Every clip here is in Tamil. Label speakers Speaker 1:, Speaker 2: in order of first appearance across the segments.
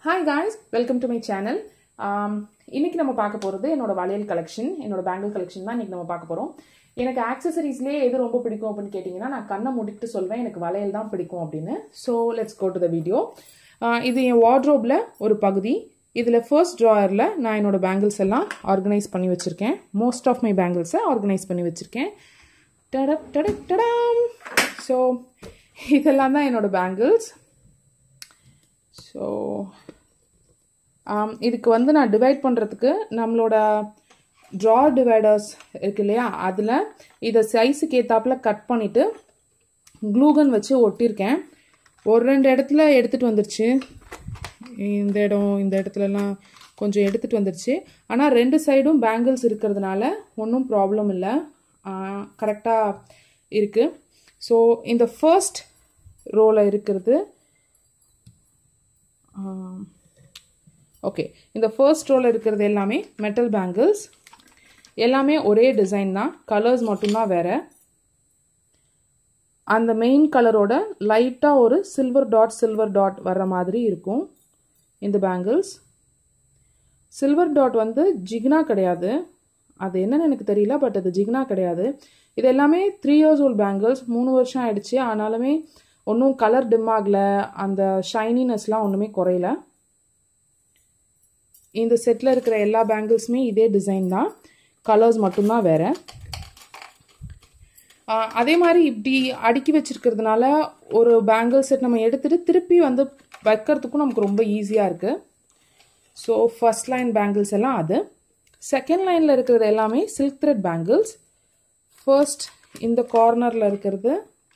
Speaker 1: hi guys welcome to my channel இன்னைக்கு நம்ம பார்க்க போகிறது என்னோட வளையல் கலெக்ஷன் என்னோட பேங்கிள் கலெக்ஷன் தான் இன்னைக்கு நம்ம பார்க்க போகிறோம் எனக்கு ஆக்சசரிஸ்லேயே எது ரொம்ப பிடிக்கும் அப்படின்னு கேட்டிங்கன்னா நான் கண்ணை முடிக்கிட்டு சொல்வேன் எனக்கு வளையல் தான் பிடிக்கும் அப்படின்னு so let's go to the video இது என் வார்ட்ரோப்பில் ஒரு பகுதி இதில் ஃபர்ஸ்ட் ட்ராயரில் நான் என்னோட பேங்கிள்ஸ் எல்லாம் ஆர்கனைஸ் பண்ணி வச்சுருக்கேன் மோஸ்ட் ஆஃப் மை பேங்கிள்ஸை ஆர்கனைஸ் பண்ணி வச்சுருக்கேன் டடப் டடப் டடாம் ஸோ இதெல்லாம் தான் என்னோட பேங்கிள்ஸ் ஸோ இதுக்கு வந்து நான் டிவைட் பண்ணுறதுக்கு நம்மளோட ட்ரா டிவைடர்ஸ் இருக்கு இல்லையா அதில் இதை சைஸுக்கு ஏற்றாப்புல கட் பண்ணிவிட்டு க்ளூகன் வச்சு ஒட்டியிருக்கேன் ஒரு ரெண்டு இடத்துல எடுத்துகிட்டு வந்துருச்சு இந்த இடம் இந்த இடத்துலலாம் கொஞ்சம் எடுத்துகிட்டு வந்துருச்சு ஆனால் ரெண்டு சைடும் பேங்கிள்ஸ் இருக்கிறதுனால ஒன்றும் ப்ராப்ளம் இல்லை கரெக்டாக இருக்குது ஸோ இந்த ஃபர்ஸ்ட் ரோவில் இருக்கிறது ஓகே இந்த ஃபர்ஸ்ட் ரோவில் இருக்கிறது எல்லாமே மெட்டல் பேங்கிள்ஸ் எல்லாமே ஒரே டிசைன் தான் கலர்ஸ் மட்டும்தான் வேறு அந்த மெயின் கலரோட லைட்டாக ஒரு சில்வர் டாட் சில்வர் டாட் வர்ற மாதிரி இருக்கும் இந்த பேங்கிள்ஸ் சில்வர் டாட் வந்து ஜிக்னா கிடையாது அது என்னன்னு எனக்கு தெரியல பட் அது ஜிக்னா கிடையாது இது எல்லாமே த்ரீ இயர்ஸ் ஓல்ட் பேங்கிள்ஸ் மூணு வருஷம் ஆயிடுச்சு ஆனாலுமே ஒன்றும் கலர் டிம் ஆகலை அந்த ஷைனினஸ்லாம் ஒன்றுமே குறையல இந்த செட்டில் இருக்கிற எல்லா பேங்கிள்ஸுமே இதே டிசைன் தான் கலர்ஸ் மட்டும்தான் வேறு அதே மாதிரி இப்படி அடுக்கி வச்சுருக்கிறதுனால ஒரு பேங்கிள் செட் நம்ம எடுத்துகிட்டு திருப்பி வந்து வைக்கிறதுக்கும் நமக்கு ரொம்ப ஈஸியாக இருக்குது ஸோ ஃபஸ்ட் லைன் பேங்கிள்ஸ் எல்லாம் அது செகண்ட் லைனில் இருக்கிறது எல்லாமே சில்க் த்ரெட் பேங்கிள்ஸ் ஃபர்ஸ்ட் இந்த கார்னரில் இருக்கிறது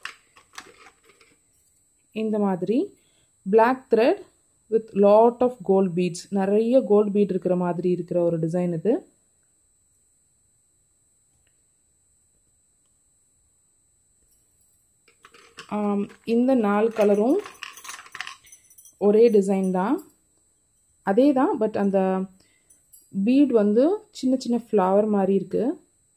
Speaker 1: இந்த மாதிரி black thread with lot of gold beads நிறைய கோல்ட் பீட் இருக்கிற மாதிரி இருக்கிற ஒரு டிசைன் இது இந்த நாலு கலரும் ஒரே டிசைன் தான் அதே தான் பட் அந்த பீட் வந்து சின்ன சின்ன ஃப்ளவர் மாதிரி இருக்குது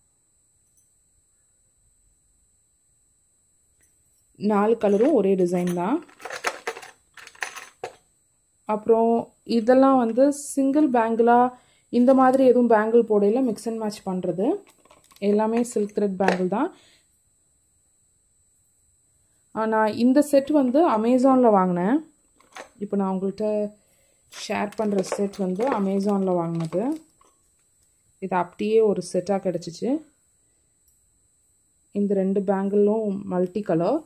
Speaker 1: நாலு கலரும் ஒரே டிசைன் தான் அப்புறம் இதெல்லாம் வந்து சிங்கிள் பேங்கிளாக இந்த மாதிரி எதுவும் பேங்கிள் போடையில் மிக்ஸ் அண்ட் மேட்ச் பண்ணுறது எல்லாமே சில்க் த்ரெட் பேங்கிள் தான் ஆனால் இந்த செட் வந்து அமேசானில் வாங்கினேன் இப்போ நான் உங்கள்கிட்ட ஷேர் பண்ணுற செட் வந்து அமேசானில் வாங்கினது இது அப்படியே ஒரு செட்டாக கிடச்சிச்சு இந்த ரெண்டு பேங்கிளும் மல்டி கலர்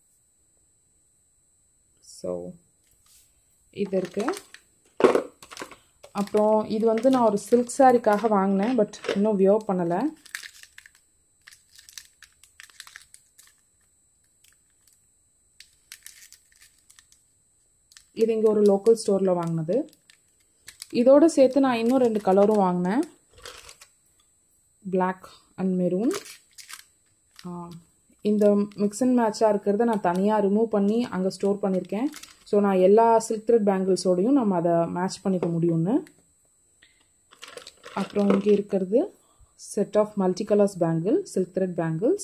Speaker 1: ஸோ இது இருக்குது அப்புறம் இது வந்து நான் ஒரு சில்க் சாரிக்காக வாங்கினேன் பட் இன்னும் வியோ பண்ணலை இது இங்கே ஒரு லோக்கல் ஸ்டோரில் வாங்கினது இதோடு சேர்த்து நான் இன்னும் ரெண்டு கலரும் வாங்கினேன் பிளாக் அண்ட் மெரூன் இந்த மிக்ஸ் அண்ட் மேட்சாக இருக்கிறத நான் தனியாக ரிமூவ் பண்ணி அங்கே ஸ்டோர் பண்ணியிருக்கேன் ஸோ நான் எல்லா சில்க் த்ரெட் பேங்கிள்ஸோடையும் நம்ம அதை மேட்ச் பண்ணிக்க முடியும்னு அப்புறம் இங்கே இருக்கிறது set of multi colours bangle silk thread bangles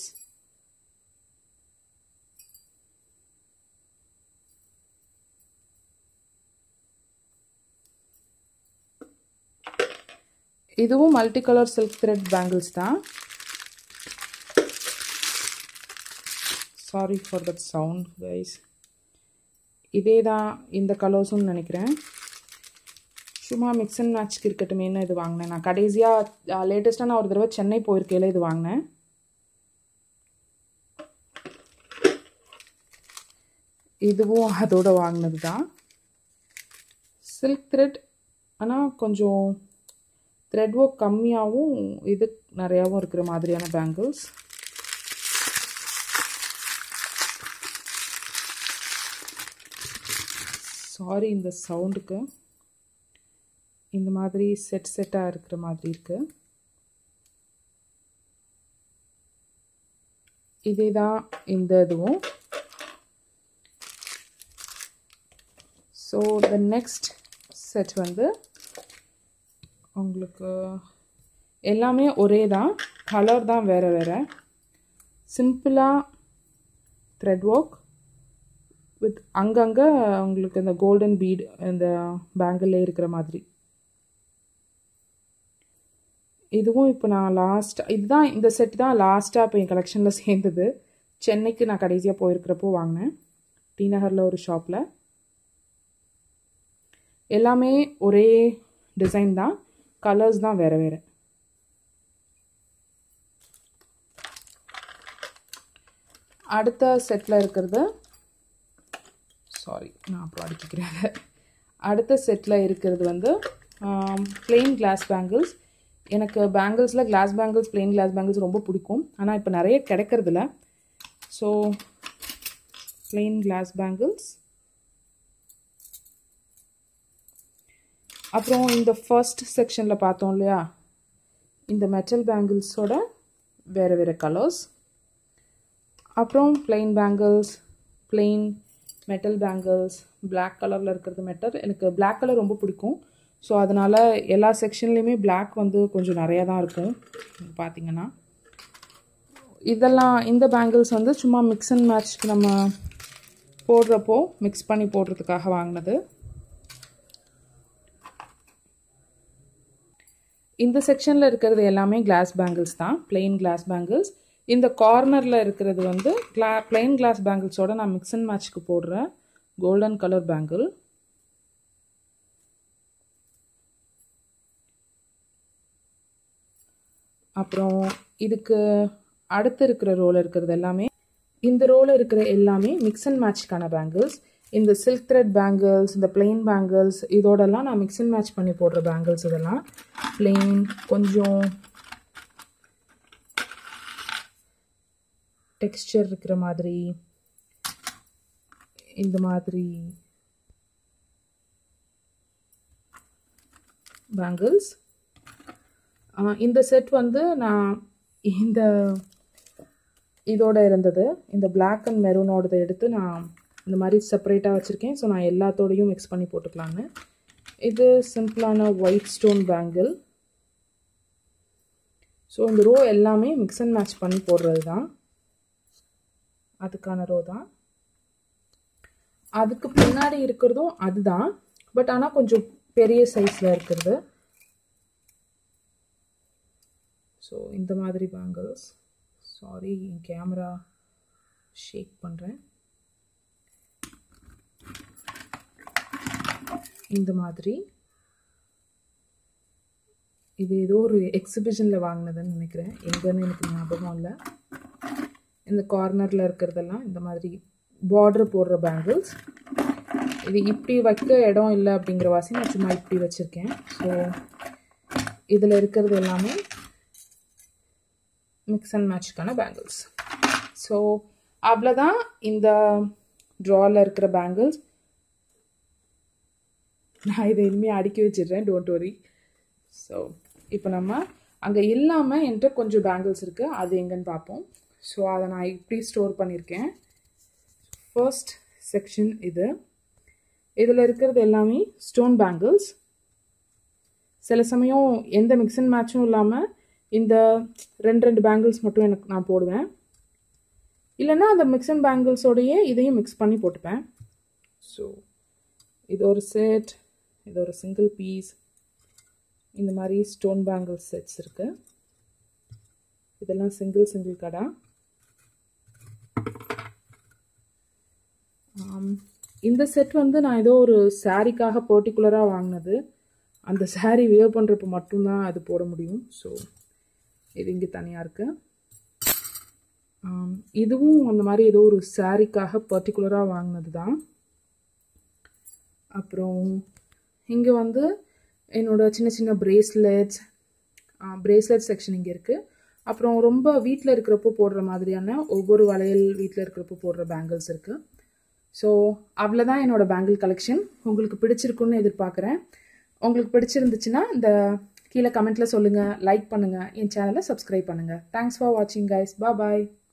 Speaker 1: இதுவும் multi colour silk thread bangles தான் sorry for that sound guys இதே தான் இந்த கலர்ஸும் நினைக்கிறேன் சும்மா மிக்ஸ் அண்ட் மேட்ச்க்கு இருக்கட்டுமேனு இது வாங்கினேன் நான் கடைசியாக லேட்டஸ்ட்டாக நான் ஒரு தடவை சென்னை போயிருக்கையில் இது வாங்கினேன் இதுவும் அதோட வாங்கினது தான் சில்க் த்ரெட் ஆனால் கொஞ்சம் த்ரெட் ஒர்க் கம்மியாகவும் இது நிறையாவும் இருக்கிற மாதிரியான பேங்கிள்ஸ் சாரி இந்த சவுண்டுக்கு இந்த மாதிரி செட் செட்டாக இருக்கிற மாதிரி இருக்கு இதே தான் இந்த இதுவும் ஸோ த நெக்ஸ்ட் செட் வந்து உங்களுக்கு எல்லாமே ஒரே தான் கலர் தான் வேறு வேறு சிம்பிளாக த்ரெட் ஒர்க் வித் அங்கங்கே உங்களுக்கு இந்த கோல்டன் பீட் இந்த பேங்கிள்லே இருக்கிற மாதிரி இதுவும் இப்போ நான் லாஸ்ட் இதுதான் இந்த செட் தான் லாஸ்ட்டாக இப்போ என் கலெக்ஷனில் சேர்ந்தது சென்னைக்கு நான் கடைசியாக போயிருக்கிறப்போ வாங்கினேன் டி நகரில் ஒரு ஷாப்பில் எல்லாமே ஒரே டிசைன் தான் கலர்ஸ் தான் வேறு வேறு அடுத்த செட்டில் இருக்கிறது சாரி நான் அப்புறம் அடிக்கிறேன் அடுத்த செட்டில் இருக்கிறது வந்து பிளெயின் கிளாஸ் பேங்கிள்ஸ் எனக்கு பேங்கிள்ஸில் glass bangles plain glass bangles ரொம்ப பிடிக்கும் ஆனால் இப்போ நிறைய கிடைக்கிறதில்ல ஸோ பிளெயின் கிளாஸ் பேங்கிள்ஸ் அப்புறம் இந்த ஃபர்ஸ்ட் செக்ஷனில் பார்த்தோம் இல்லையா இந்த மெட்டல் பேங்கிள்ஸோட வேறு வேறு கலர்ஸ் அப்புறம் plain bangles plain metal bangles black கலரில் இருக்கிறது மெட்டல் எனக்கு பிளாக் கலர் ரொம்ப பிடிக்கும் ஸோ அதனால் எல்லா செக்ஷன்லேயுமே பிளாக் வந்து கொஞ்சம் நிறையா தான் இருக்கும் பார்த்தீங்கன்னா இதெல்லாம் இந்த பேங்கிள்ஸ் வந்து சும்மா மிக்ஸ் அண்ட் மேட்ச்க்கு நம்ம போடுறப்போ மிக்ஸ் பண்ணி போடுறதுக்காக வாங்கினது இந்த செக்ஷனில் இருக்கிறது எல்லாமே கிளாஸ் பேங்கிள்ஸ் தான் பிளெயின் கிளாஸ் பேங்கிள்ஸ் இந்த கார்னரில் இருக்கிறது வந்து கிளா பிளெயின் கிளாஸ் பேங்கிள்ஸோட நான் மிக்ஸ் அண்ட் மேட்ச்க்கு போடுறேன் கோல்டன் கலர் பேங்கிள் அப்புறம் இதுக்கு அடுத்து இருக்கிற ரோல் இருக்கிறது எல்லாமே இந்த ரோல் இருக்கிற எல்லாமே மிக்ஸ் அண்ட் மேட்ச்க்கான பேங்கிள்ஸ் இந்த சில்க் த்ரெட் பேங்கிள்ஸ் இந்த பிளெயின் பேங்கிள்ஸ் இதோடலாம் நான் மிக்ஸ் அண்ட் மேட்ச் பண்ணி போடுற பேங்கிள்ஸ் இதெல்லாம் பிளெயின் கொஞ்சம் டெக்ஸ்டர் இருக்கிற மாதிரி இந்த மாதிரி பேங்கிள்ஸ் இந்த செட் வந்து நான் இந்த இதோட இருந்தது இந்த பிளாக் அண்ட் மெரூனோடதை எடுத்து நான் இந்த மாதிரி செப்பரேட்டாக வச்சுருக்கேன் ஸோ நான் எல்லாத்தோடையும் மிக்ஸ் பண்ணி போட்டுக்கலான்னு இது சிம்பிளான ஒயிட் ஸ்டோன் பேங்கிள் ஸோ இந்த ரோ எல்லாமே மிக்ஸ் அண்ட் மேட்ச் பண்ணி போடுறது தான் அதுக்கான ரோ தான் அதுக்கு பின்னாடி இருக்கிறதும் அதுதான் பட் ஆனால் கொஞ்சம் பெரிய சைஸில் இருக்கிறது ஸோ இந்த மாதிரி பேங்கிள்ஸ் சாரி என் கேமரா ஷேக் பண்ணுறேன் இந்த மாதிரி இது ஏதோ ஒரு எக்ஸிபிஷனில் வாங்கினதுன்னு நினைக்கிறேன் எங்கன்னு எனக்கு ஞாபகம் இல்லை இந்த கார்னரில் இருக்கிறதெல்லாம் இந்த மாதிரி பார்டர் போடுற பேங்கிள்ஸ் இது இப்படி வைக்க இடம் இல்லை அப்படிங்கிற வாசி நான் சும்மா இப்படி வச்சுருக்கேன் ஸோ இதில் இருக்கிறது எல்லாமே மிக்ஸ் அண்ட் மேட்ச்க்கான பேங்கிள்ஸ் ஸோ அவ்வளோதான் இந்த ட்ராவில் இருக்கிற பேங்கிள்ஸ் நான் இதை இனிமேல் அடுக்கி வச்சிடுறேன் டோன்ட் வரி ஸோ இப்போ நம்ம அங்கே இல்லாமல் என்கிட்ட கொஞ்சம் பேங்கிள்ஸ் இருக்குது அது எங்கன்னு பார்ப்போம் ஸோ அதை நான் இப்படி ஸ்டோர் பண்ணியிருக்கேன் ஃபர்ஸ்ட் செக்ஷன் இது இதில் இருக்கிறது எல்லாமே ஸ்டோன் பேங்கிள்ஸ் சில சமயம் எந்த மிக்ஸ் அண்ட் மேட்சும் இல்லாமல் இந்த ரெண்டு ரெண்டு பேங்கிள்ஸ் மட்டும் எனக்கு நான் போடுவேன் இல்லைன்னா அந்த மிக்ஸ் அண்ட் பேங்கிள்ஸோடையே இதையும் மிக்ஸ் பண்ணி போட்டுப்பேன் ஸோ இது ஒரு செட் இது ஒரு சிங்கிள் பீஸ் இந்த மாதிரி ஸ்டோன் பேங்கிள் செட்ஸ் இருக்குது இதெல்லாம் சிங்கிள் சிங்கிள் கடை இந்த செட் வந்து நான் ஏதோ ஒரு சாரீக்காக பர்டிகுலராக வாங்கினது அந்த சாரீ வியர் பண்ணுறப்ப மட்டும்தான் அது போட முடியும் ஸோ இது இங்கே தனியாக இருக்குது இதுவும் அந்த மாதிரி ஏதோ ஒரு சாரீக்காக பர்டிகுலராக வாங்கினது தான் அப்புறம் இங்கே வந்து என்னோடய சின்ன சின்ன பிரேஸ்லெட்ஸ் பிரேஸ்லெட் செக்ஷன் இங்கே இருக்குது அப்புறம் ரொம்ப வீட்டில் இருக்கிறப்போ போடுற மாதிரியான ஒவ்வொரு வளையல் வீட்டில் இருக்கிறப்போ போடுற பேங்கிள்ஸ் இருக்குது ஸோ அவ்வளோதான் என்னோடய பேங்கிள் கலெக்ஷன் உங்களுக்கு பிடிச்சிருக்குன்னு எதிர்பார்க்குறேன் உங்களுக்கு பிடிச்சிருந்துச்சுன்னா இந்த கீழே கமெண்ட்டில் சொல்லுங்கள் லைக் பண்ணுங்கள் என் சேனலை சப்ஸ்கிரைப் பண்ணுங்கள் தேங்க்ஸ் ஃபார் வாட்சிங் கைஸ் பா பாய்